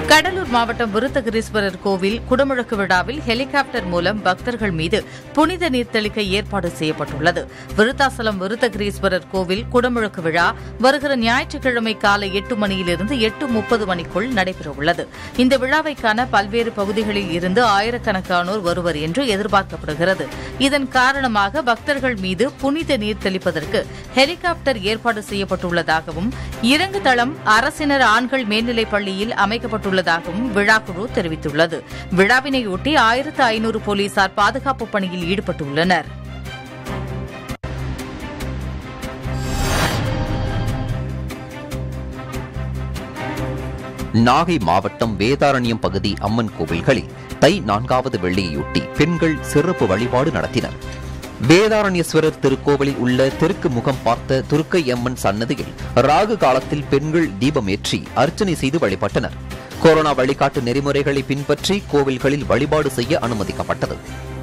கடலூர் மாவட்டம் விருத்தகிரீஸ்வரர் கோவில் குடமுழக்கு விழாவில் ஹெலிகாப்டர் மூலம் பக்தர்கள் மீது புனித நீர் தெளிக்க ஏற்பாடு செய்யப்பட்டுள்ளது விருத்தாசலம் விருத்தகிரீஸ்வரர் கோவில் குடமுழக்கு விழா வருகிற ஞாயிற்றுக்கிழமை காலை எட்டு மணியிலிருந்து எட்டு முப்பது மணிக்குள் நடைபெறவுள்ளது இந்த விழாவை காண பல்வேறு பகுதிகளில் இருந்து ஆயிரக்கணக்கானோர் வருவர் என்று எதிர்பார்க்கப்படுகிறது இதன் காரணமாக பக்தர்கள் மீது புனித நீர் தெளிப்பதற்கு ஹெலிகாப்டர் ஏற்பாடு செய்யப்பட்டுள்ளதாகவும் இறங்கு தளம் அரசினர் ஆண்கள் மேல்நிலைப் பள்ளியில் அமைக்கப்பட்டுள்ளதாகவும் விழாக்குழு தெரிவித்துள்ளது விழாவினையொட்டி ஆயிரத்து ஐநூறு போலீசார் பாதுகாப்பு பணியில் ஈடுபட்டுள்ளனர் நாகை மாவட்டம் வேதாரண்யம் பகுதி அம்மன் கோவில்களில் தை நான்காவது வெள்ளியையொட்டி பெண்கள் சிறப்பு வழிபாடு நடத்தினர் வேதாரண்யேஸ்வரர் திருக்கோவிலில் உள்ள தெற்கு முகம் பார்த்த துர்க்கை அம்மன் சன்னதியில் ராகு காலத்தில் பெண்கள் தீபமேற்றி அர்ச்சனை செய்து வழிபட்டனர் கொரோனா வழிகாட்டு நெறிமுறைகளை பின்பற்றி கோவில்களில் வழிபாடு செய்ய அனுமதிக்கப்பட்டது